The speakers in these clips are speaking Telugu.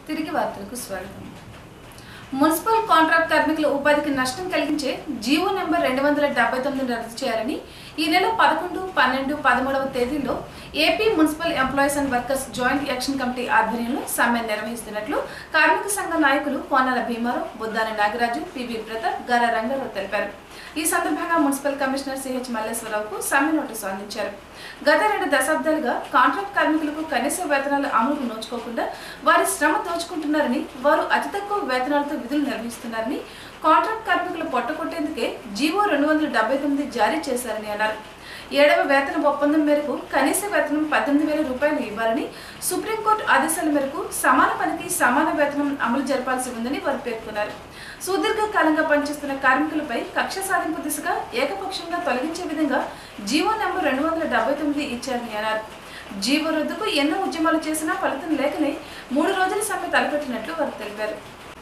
తిరిగి వార్తలకు స్వాగతం మున్సిపల్ కాంట్రాక్ట్ కార్మికుల ఉపాధికి నష్టం కలిగించే జీవో నెంబర్ రెండు వందల డెబ్బై తొమ్మిది రద్దు చేయాలని ఈ నెల పదకొండు పన్నెండు పదమూడవ తేదీల్లో AP municipal employees and workers joint action committee ఆధ్వర్యంలో సమ్మె నిర్వహిస్తున్నట్లు కార్మిక సంఘ నాయకులు కోనాల భీమారావు బుద్దాని నాగరాజు పివి ప్రతాప్ గర రంగారావు తెలిపారు ఈ సందర్భంగా మున్సిపల్ కమిషనర్ సిహెచ్ మల్లేశ్వరరావుకు సమ్మె నోటీసు అందించారు గత రెండు దశాబ్దాలుగా కాంట్రాక్ట్ కార్మికులకు కనీస వేతనాల అమలుకు నోచుకోకుండా వారి శ్రమ దోచుకుంటున్నారని వారు అతి తక్కువ వేతనాలతో విధులు నిర్వహిస్తున్నారని కాంట్రాక్ట్ కార్మికులు పొట్టకొట్టేందుకే జీవో రెండు వందల డెబ్బై తొమ్మిది జారీ చేశారని అన్నారు ఏడవ వేతన ఒప్పందం మేరకు కనీస వేతనం పద్దెనిమిది వేల రూపాయలు ఇవ్వాలని సుప్రీంకోర్టు ఆదేశాల మేరకు సమాన పనికి సమాన వేతనం అమలు జరపాల్సి ఉందని వారు పేర్కొన్నారు సుదీర్ఘ కాలంగా పనిచేస్తున్న కార్మికులపై కక్ష సాధింపు దిశగా ఏకపక్షంగా తొలగించే విధంగా జీవో నెంబర్ రెండు వందల డెబ్బై తొమ్మిది ఇచ్చారని అన్నారు జీవో రద్దుకు ఎన్నో ఉద్యమాలు చేసినా ఫలితం లేకనే మూడు రోజుల సమ్మె తలపెట్టినట్లు వారు తెలిపారు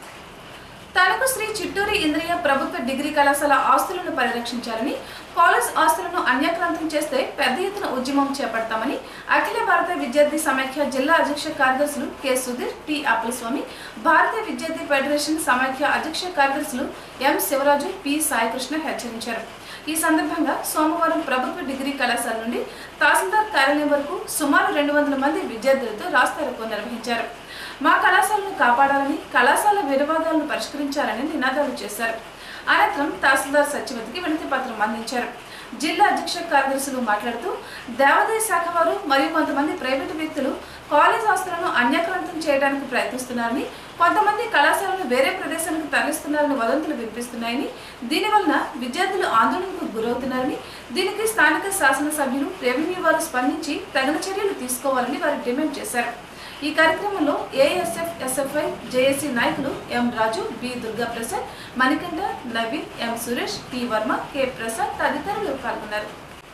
తనకు శ్రీ చిట్టూరి ఇంద్రియ ప్రభుత్వ డిగ్రీ కళాశాల ఆస్తులను పరిరక్షించాలని కాలేజ్ ఆస్తులను అన్యాక్రాంతం చేస్తే పెద్ద ఎత్తున ఉద్యమం చేపడతామని అఖిల భారత విద్యార్థి సమైక్య జిల్లా అధ్యక్ష కార్యదర్శులు కె సుధీర్ టి అప్పలస్వామి భారత విద్యార్థి ఫెడరేషన్ సమైక్య అధ్యక్ష కార్యదర్శులు ఎం శివరాజు పి సాయికృష్ణ హెచ్చరించారు ఈ సందర్భంగా సోమవారం ప్రభుత్వ డిగ్రీ కళాశాల నుండి తహసీల్దార్ కార్యాలయం వరకు సుమారు రెండు వందల మంది విద్యార్థులతో రాస్తారోకో నిర్వహించారు మా కళాశాలను కాపాడాలని కళాశాల వివాదాలను పరిష్కరించాలని నినాదాలు చేశారు అనంతరం తహసీల్దార్ సచివతికి వినతి పత్రం అందించారు జిల్లా అధ్యక్ష కార్యదర్శులు మాట్లాడుతూ దేవాదాయ శాఖ వారు మరియు కొంతమంది ప్రైవేటు వ్యక్తులు కాలేజ్ ఆస్తులను అన్యాక్రాంతం చేయడానికి ప్రయత్నిస్తున్నారని కొంతమంది కళాశాలను వేరే ప్రదేశానికి తరలిస్తున్నారని వదంతులు వినిపిస్తున్నాయని దీనివలన విద్యార్థులు ఆందోళనకు గురవుతున్నారని దీనికి స్థానిక శాసనసభ్యులు రెవెన్యూ వారు స్పందించి తగిన చర్యలు తీసుకోవాలని వారు డిమాండ్ చేశారు ఈ కార్యక్రమంలో ఏఎస్ఎఫ్ ఎస్ఎఫ్ఐ జేఏసీ నాయకులు M Raju B Durgaprasad Manikanta Naveen M Suresh P Varma K Prasad తదితరులు పాల్గొన్నారు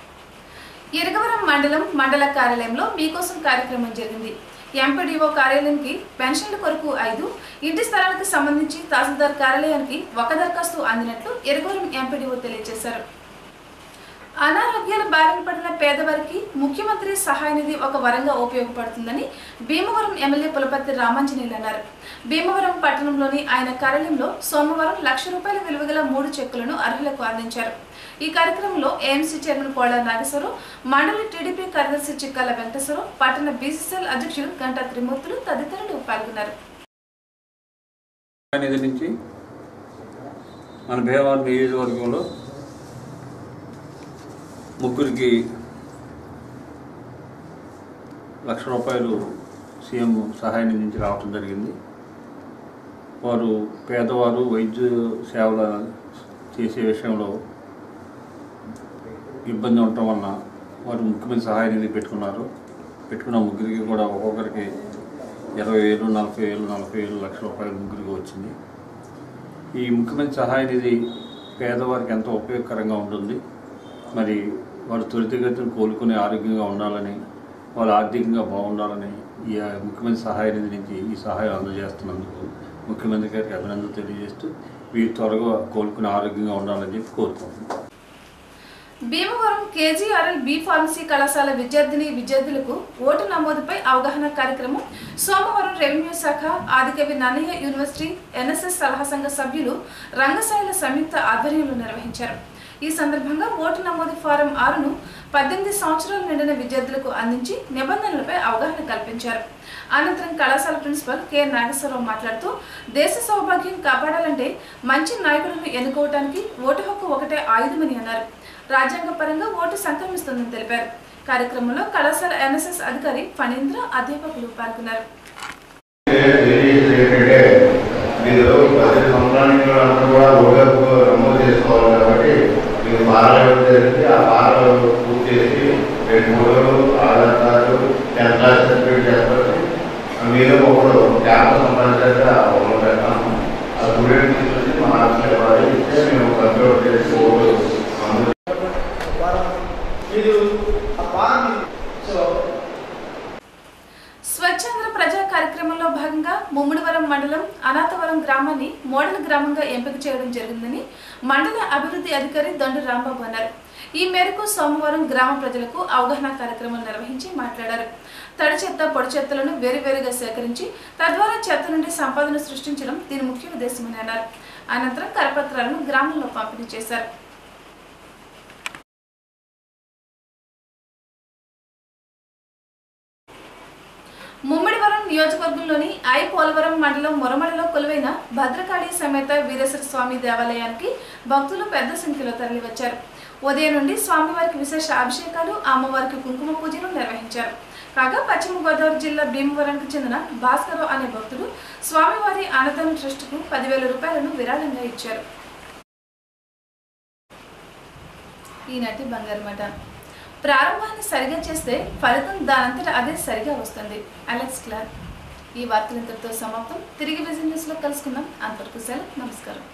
ఇరగవరం మండలం మండల కార్యాలయంలో మీకోసం కార్యక్రమం జరిగింది ఎంపీడీఓ కార్యాలయానికి పెన్షన్ల కొరకు ఐదు ఇంటి స్థలాలకు సంబంధించి తహసీల్దార్ కార్యాలయానికి ఒక దరఖాస్తు అందినట్లు ఇరగవరం ఎంపీడీఓ తెలియజేశారు అనారోగ్యాల బారిన పడిన పేదవారికి ముఖ్యమంత్రి సహాయ నిధి ఒక వరంగా ఉపయోగపడుతుందని భీమవరం ఎమ్మెల్యే పులపర్తి రామాంజనేయులు అన్నారు భీమవరం పట్టణంలోని ఆయన కార్యాలయంలో సోమవారం లక్ష రూపాయల విలువగల మూడు చెక్కులను అర్హులకు అందించారు ఈ కార్యక్రమంలో ఏఎంసీ చైర్మన్ కోళ్ల నాగేశ్వరరావు మండలి టీడీపీ కార్యదర్శి చిక్కాల వెంకటేశ్వరరావు పట్టణ బీసీసీఎల్ అధ్యక్షుడు గంటా త్రిమూర్తులు తదితరులు పాల్గొన్నారు నిధి నుంచి మన భీమవరం నియోజకవర్గంలో ముగ్గురికి లక్ష రూపాయలు సీఎం సహాయ నిధి నుంచి రావటం జరిగింది వారు పేదవారు వైద్య సేవల చేసే విషయంలో ఇబ్బంది ఉండటం వలన వారు ముఖ్యమంత్రి సహాయ నిధి పెట్టుకున్నారు పెట్టుకున్న ముగ్గురికి కూడా ఒక్కొక్కరికి ఇరవై వేలు నలభై వేలు నలభై వేలు లక్ష రూపాయలు ముగ్గురికి వచ్చింది ఈ ముఖ్యమంత్రి సహాయ నిధి పేదవారికి ఎంతో ఉపయోగకరంగా ఉంటుంది మరి వారు త్వరితగతిన కోలుకుని ఆరోగ్యంగా ఉండాలని వాళ్ళు ఆర్థికంగా బాగుండాలని ఈ ముఖ్యమంత్రి సహాయ నిధి నుంచి ఈ సహాయం అందజేస్తున్నందుకు ముఖ్యమంత్రి గారికి అభినందనలు తెలియజేస్తూ వీరు త్వరగా కోలుకుని ఆరోగ్యంగా ఉండాలని చెప్పి కోరుకుంటున్నాను భీమవరం కేజీఆర్ఎల్ బి ఫార్మసీ కళాశాల విద్యార్థిని విద్యార్థులకు ఓటు నమోదుపై అవగాహన కార్యక్రమం సోమవారం రెవెన్యూ శాఖ ఆదికవి నన్నయ్య యూనివర్సిటీ ఎన్ఎస్ఎస్ సలహా సంఘ సభ్యులు రంగశాల సంయుక్త ఆధ్వర్యంలో నిర్వహించారు ఈ సందర్భంగా ఓటు నమోదు ఫారం ఆరును పద్దెనిమిది సంవత్సరాలు నిండిన విద్యార్థులకు అందించి నిబంధనలపై అవగాహన కల్పించారు అనంతరం కళాశాల ప్రిన్సిపల్ కె నాగేశ్వరరావు మాట్లాడుతూ దేశ సౌభాగ్యం కాపాడాలంటే మంచి నాయకులను ఎన్నుకోవటానికి ఓటు హక్కు ఒకటే ఆయుధమని అన్నారు రాజ్యాంగ పరంగా ఓటు సంక్రమిస్తుందని తెలిపారు కార్యక్రమంలో కళాశాల ఎన్ఎస్ఎస్ అధికారి ఫణీంద్ర అధ్యాపకులు పాల్గొన్నారు ఏంటంటే మీరు పది సంవత్సరానికి అందరూ కూడా ఓటు నమోదు చేసుకోవాలి కాబట్టి మీరు ఫారం జరిగి ఆ ఫారం పూర్తి చేసి రెండు మూడు Aadhaar card tenth class certificate చేస్తారు మీరు ఒకడు క్యాంప్ సంబంధించిన ఒకరు పెడతాము ఆ స్టూడెంట్ తీసుకొచ్చి మా ఆఫీస్లో ఇవ్వాలి ఇస్తే మేము కంప్యూటర్ చేసి ఓటు నమోదు మీరు ఆ ఫారం సో స్వచ్ఛాంధ్ర ప్రజా కార్యక్రమంలో భాగంగా ముమ్మిడివరం మండలం అనాథవరం గ్రామాన్ని మోడల్ గ్రామంగా ఎంపిక చేయడం జరిగిందని మండల అభివృద్ధి అధికారి దొండ రాంబాబు అన్నారు ఈ మేరకు సోమవారం గ్రామ ప్రజలకు అవగాహన కార్యక్రమం నిర్వహించి మాట్లాడారు తడి చెత్త పొడి చెత్తలను వేరువేరుగా సేకరించి తద్వారా చెత్త నుండి సంపదను సృష్టించడం దీని ముఖ్య ఉద్దేశమని అన్నారు అనంతరం కరపత్రాలను గ్రామంలో పంపిణీ చేశారు ముమ్మిడివరం నియోజకవర్గంలోని ఐ పోలవరం మండలం మొరమడిలో కొలువైన భద్రకాళి సమేత వీరేశ్వర స్వామి దేవాలయానికి భక్తులు పెద్ద సంఖ్యలో తరలివచ్చారు ఉదయం నుండి స్వామివారికి విశేష అభిషేకాలు అమ్మవారికి కుంకుమ పూజలు నిర్వహించారు కాగా పశ్చిమ గోదావరి జిల్లా భీమవరంకు చెందిన భాస్కర్ అనే భక్తుడు స్వామివారి అన్నదాన ట్రస్టుకు పదివేల రూపాయలను విరాళంగా ఇచ్చారు ఈనాటి బంగారు మాట ప్రారంభాన్ని సరిగా చేస్తే ఫలితం దానంతట అదే సరిగా వస్తుంది అలెక్స్ క్లార్ ఈ వార్తలు ఇంతటితో సమాప్తం తిరిగి విజన్ న్యూస్లో కలుసుకుందాం అంతవరకు సెలవు నమస్కారం